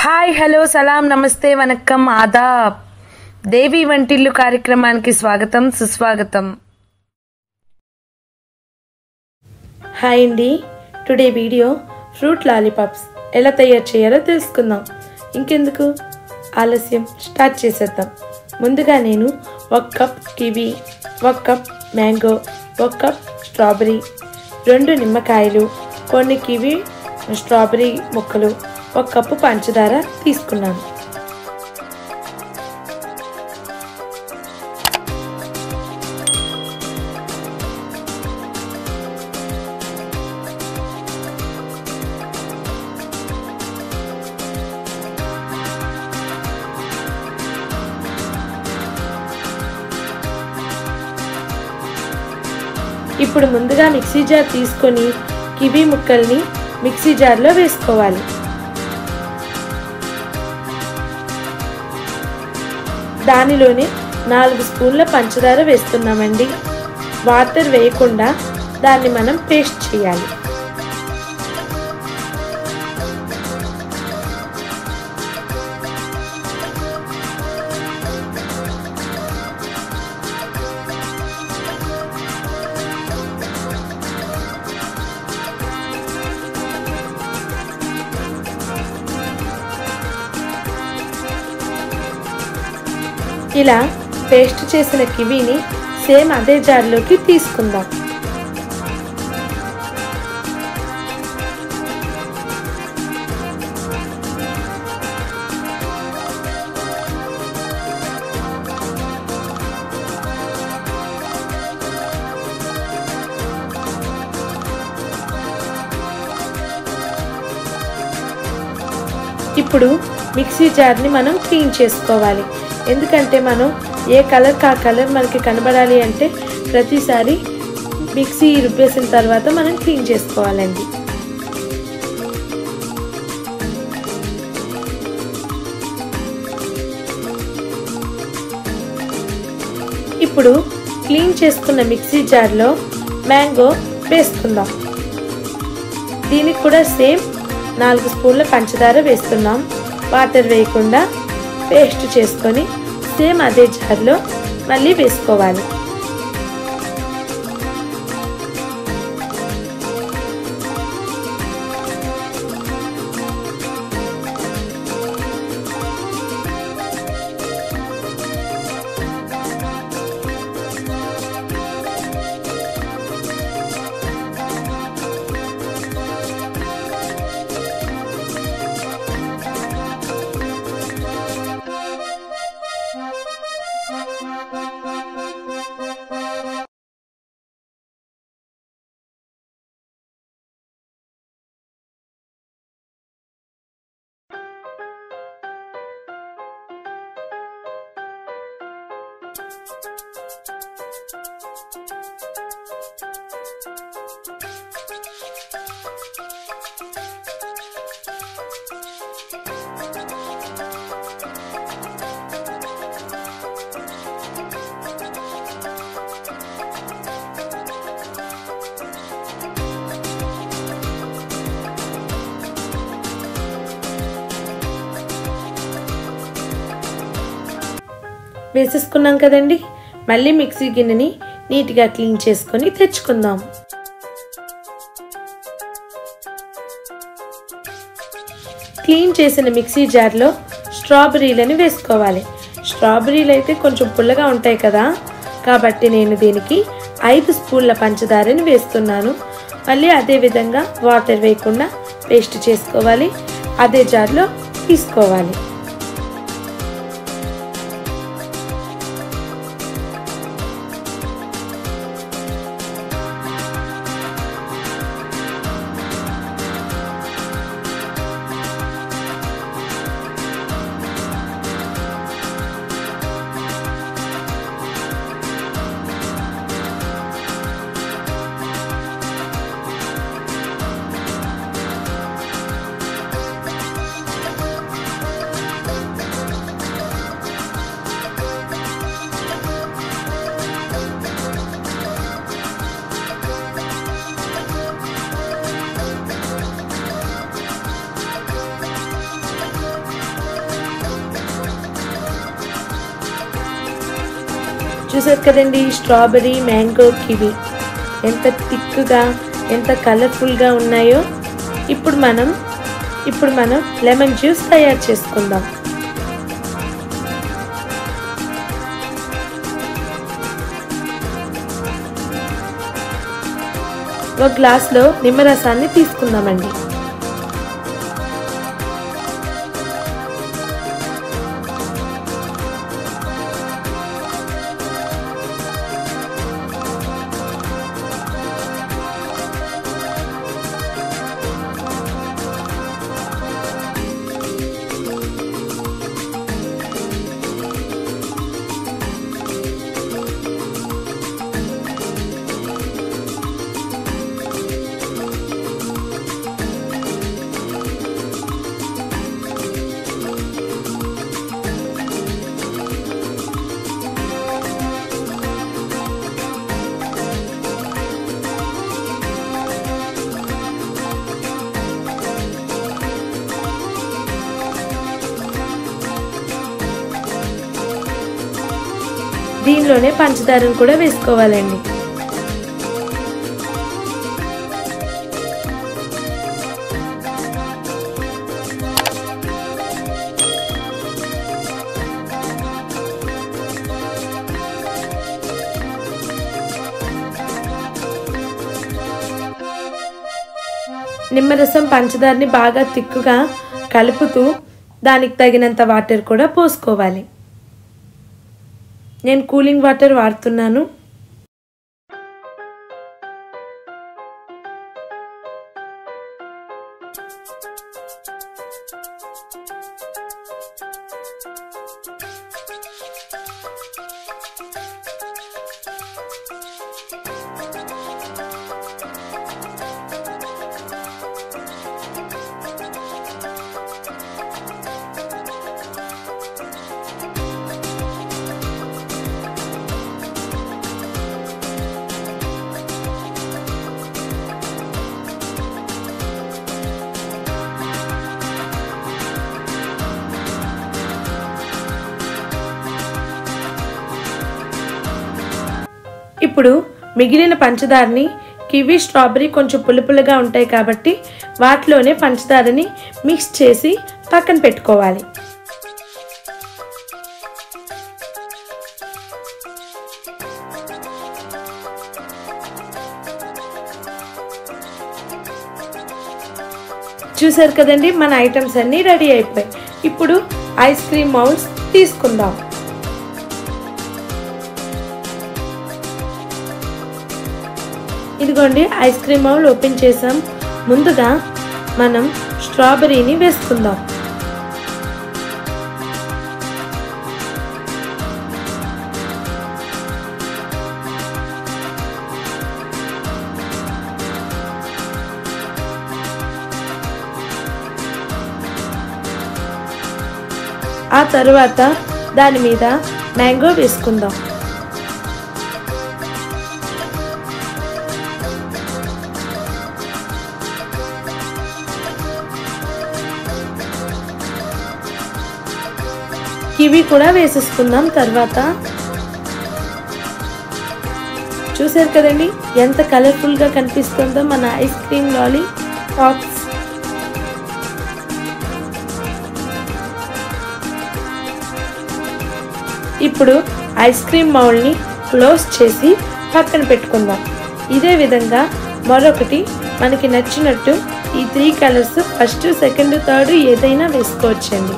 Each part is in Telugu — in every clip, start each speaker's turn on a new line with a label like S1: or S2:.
S1: హాయ్ హలో సలాం నమస్తే వనక్కం ఆదాబ్ దేవి వంటిల్లు కార్యక్రమానికి స్వాగతం సుస్వాగతం
S2: హాయ్ అండి టుడే వీడియో ఫ్రూట్ లాలీపాప్స్ ఎలా తయారు చేయాలో తెలుసుకుందాం ఇంకెందుకు ఆలస్యం స్టార్ట్ చేసేద్దాం ముందుగా నేను ఒక కప్ కివీ ఒక కప్ మ్యాంగో ఒక కప్ స్ట్రాబెరీ రెండు నిమ్మకాయలు కొన్ని కివీ స్ట్రాబెరీ ముక్కలు ఒక కప్పు పంచదార తీసుకున్నాను ఇప్పుడు ముందుగా మిక్సీ జార్ తీసుకొని కివీ ముక్కల్ని మిక్సీ జార్లో వేసుకోవాలి దానిలోనే నాలుగు స్పూన్ల పంచదార వేస్తున్నామండి వాటర్ వేయకుండా దాన్ని మనం పేస్ట్ చేయాలి ఇలా పేస్ట్ చేసిన కివీని సేమ్ అదే జార్లోకి తీసుకుందాం ఇప్పుడు మిక్సీ జార్ని మనం క్లీన్ చేసుకోవాలి ఎందుకంటే మనం ఏ కలర్ కా కలర్ మనకి కనబడాలి అంటే ప్రతిసారి మిక్సీ రుబ్బేసిన తర్వాత మనం క్లీన్ చేసుకోవాలండి ఇప్పుడు క్లీన్ చేసుకున్న మిక్సీ జార్లో మ్యాంగో వేసుకుందాం దీనికి కూడా సేమ్ నాలుగు స్పూన్ల పంచదార వేస్తున్నాం వాటర్ వేయకుండా పేస్ట్ చేసుకొని సేమ్ అదే జార్లో మళ్ళీ వేసుకోవాలి వేసేసుకున్నాం కదండి మళ్ళీ మిక్సీ గిన్నెని నీట్గా క్లీన్ చేసుకొని తెచ్చుకుందాం క్లీన్ చేసిన మిక్సీ జార్లో స్ట్రాబెరీలని వేసుకోవాలి స్ట్రాబెరీలు అయితే కొంచెం పుల్లగా ఉంటాయి కదా కాబట్టి నేను దీనికి ఐదు స్పూన్ల పంచదారని వేస్తున్నాను మళ్ళీ అదే విధంగా వాటర్ వేయకుండా పేస్ట్ చేసుకోవాలి అదే జార్లో తీసుకోవాలి చూసారు కదండి స్ట్రాబెరీ మ్యాంగో కివి ఎంత థిక్గా ఎంత కలర్ఫుల్గా ఉన్నాయో ఇప్పుడు మనం ఇప్పుడు మనం లెమన్ జ్యూస్ తయారు చేసుకుందాం ఒక గ్లాస్లో నిమ్మరసాన్ని తీసుకుందామండి దీనిలోనే పంచదారను కూడా వేసుకోవాలండి నిమ్మరసం పంచదారని బాగా తిక్కుగా కలుపుతూ దానికి తగినంత వాటర్ కూడా పోసుకోవాలి నేను కూలింగ్ వాటర్ వాడుతున్నాను ఇప్పుడు మిగిలిన పంచదారని కివి స్ట్రాబెరీ కొంచెం పులుపులుగా ఉంటాయి కాబట్టి వాటిలోనే పంచదారని మిక్స్ చేసి పక్కన పెట్టుకోవాలి చూసారు కదండి మన ఐటమ్స్ అన్నీ రెడీ అయిపోయాయి ఇప్పుడు ఐస్ క్రీమ్ మౌల్స్ తీసుకుందాం ఇదిగోండి ఐస్ క్రీమ్ మౌల్ ఓపెన్ చేసాం ముందుగా మనం స్ట్రాబెర్రీని వేసుకుందాం ఆ తరువాత దాని మీద మ్యాంగో వేసుకుందాం కివి కూడా వేసేసుకుందాం తర్వాత చూసారు కదండి ఎంత కలర్ఫుల్గా కనిపిస్తుందో మన ఐస్ క్రీమ్ లాలీ పాప్స్ ఇప్పుడు ఐస్ క్రీమ్ మౌల్ని క్లోజ్ చేసి పక్కన పెట్టుకుందాం ఇదే విధంగా మరొకటి మనకి నచ్చినట్టు ఈ three colours first second third ఏదైనా వేసుకోవచ్చండి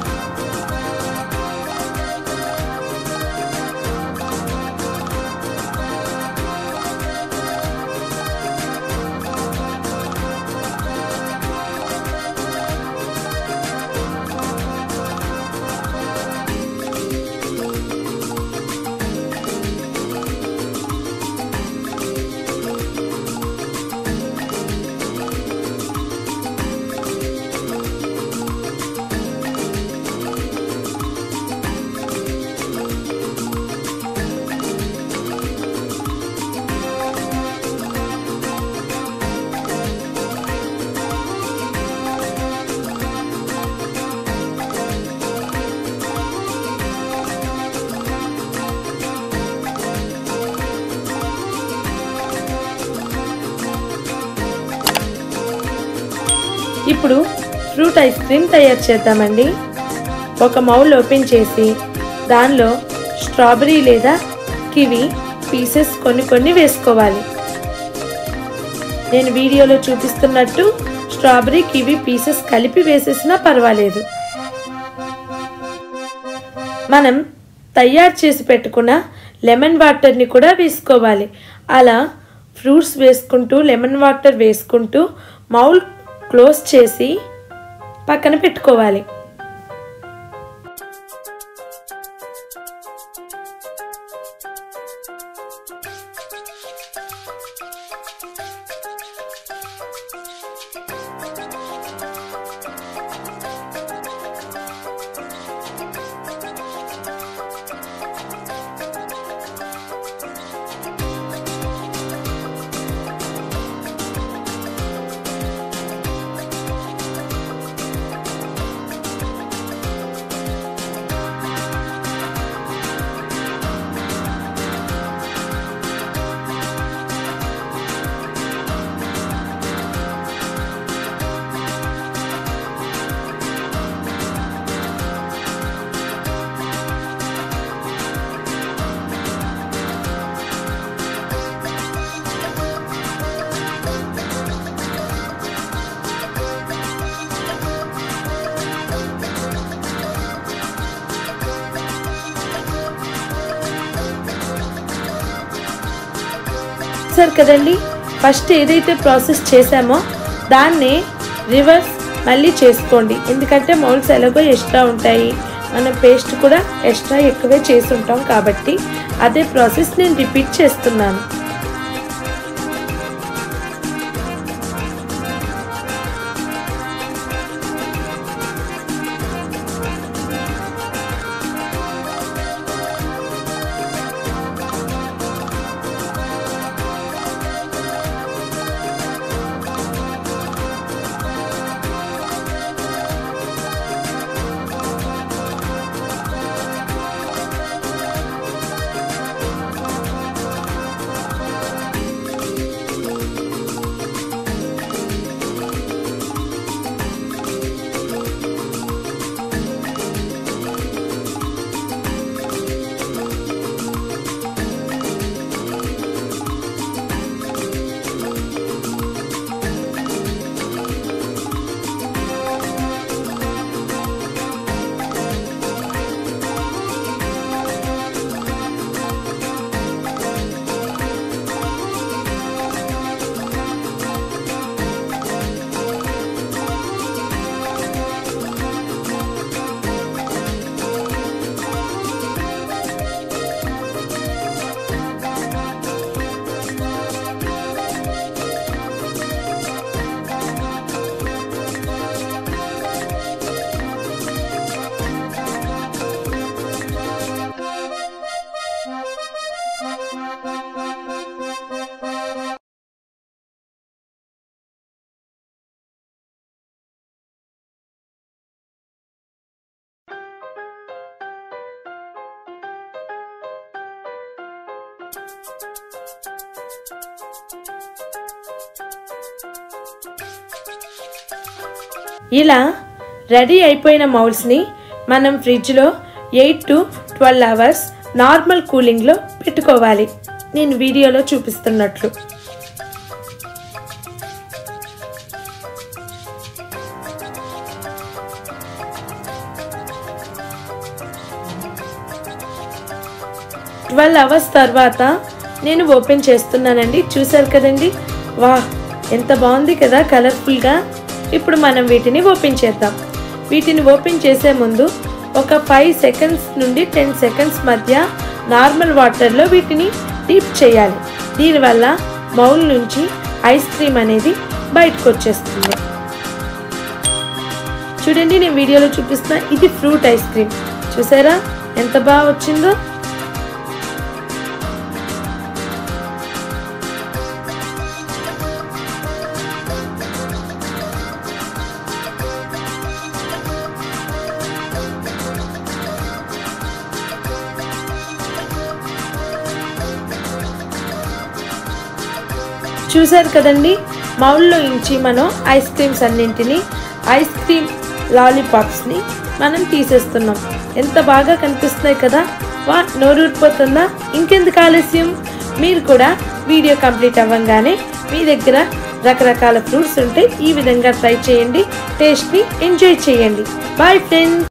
S2: ఇప్పుడు ఫ్రూట్ ఐస్ క్రీమ్ తయారు చేద్దామండి ఒక మౌల్ ఓపెన్ చేసి దానిలో స్ట్రాబెరీ లేదా కివి పీసెస్ కొన్ని కొన్ని వేసుకోవాలి నేను వీడియోలో చూపిస్తున్నట్టు స్ట్రాబెరీ కివి పీసెస్ కలిపి వేసేసినా పర్వాలేదు మనం తయారు చేసి పెట్టుకున్న లెమన్ వాటర్ని కూడా వేసుకోవాలి అలా ఫ్రూట్స్ వేసుకుంటూ లెమన్ వాటర్ వేసుకుంటూ మౌల్ క్లోజ్ చేసి పక్కన పెట్టుకోవాలి చూసారు కదండి ఫస్ట్ ఏదైతే ప్రాసెస్ చేసామో దాన్ని రివర్స్ మళ్ళీ చేసుకోండి ఎందుకంటే మౌల్స్ ఎలాగో ఎక్స్ట్రా ఉంటాయి మన పేస్ట్ కూడా ఎక్స్ట్రా ఎక్కువే చేసి ఉంటాం కాబట్టి అదే ప్రాసెస్ నేను రిపీట్ చేస్తున్నాను ఇలా రెడీ అయిపోయిన మౌల్స్ని మనం ఫ్రిడ్జ్లో eight to twelve hours normal కూలింగ్లో పెట్టుకోవాలి నేను వీడియోలో చూపిస్తున్నట్లు ట్వెల్వ్ అవర్స్ తర్వాత నేను ఓపెన్ చేస్తున్నానండి చూసారు కదండి వా ఎంత బాగుంది కదా కలర్ఫుల్గా ఇప్పుడు మనం వీటిని ఓపెన్ చేద్దాం వీటిని ఓపెన్ చేసే ముందు ఒక ఫైవ్ సెకండ్స్ నుండి టెన్ సెకండ్స్ మధ్య నార్మల్ వాటర్లో వీటిని డీప్ చేయాలి దీనివల్ల మౌల్ నుంచి ఐస్ క్రీమ్ అనేది బయటకు వచ్చేస్తుంది చూడండి నేను వీడియోలో చూపిస్తున్నా ఇది ఫ్రూట్ ఐస్ క్రీమ్ చూసారా ఎంత బాగా వచ్చిందో చూసారు కదండి మౌల్లో ఇంచి మనం ఐస్ క్రీమ్స్ అన్నింటినీ ఐస్ క్రీమ్ లాలీపాప్స్ని మనం తీసేస్తున్నాం ఎంత బాగా కనిపిస్తున్నాయి కదా వా నోరూరిపోతుందా ఇంకెందుకు ఆలస్యం మీరు కూడా వీడియో కంప్లీట్ అవ్వగానే మీ దగ్గర రకరకాల ఫ్రూట్స్ ఉంటే ఈ విధంగా ట్రై చేయండి టేస్ట్ని ఎంజాయ్ చేయండి బాయ్ ఫ్రెండ్స్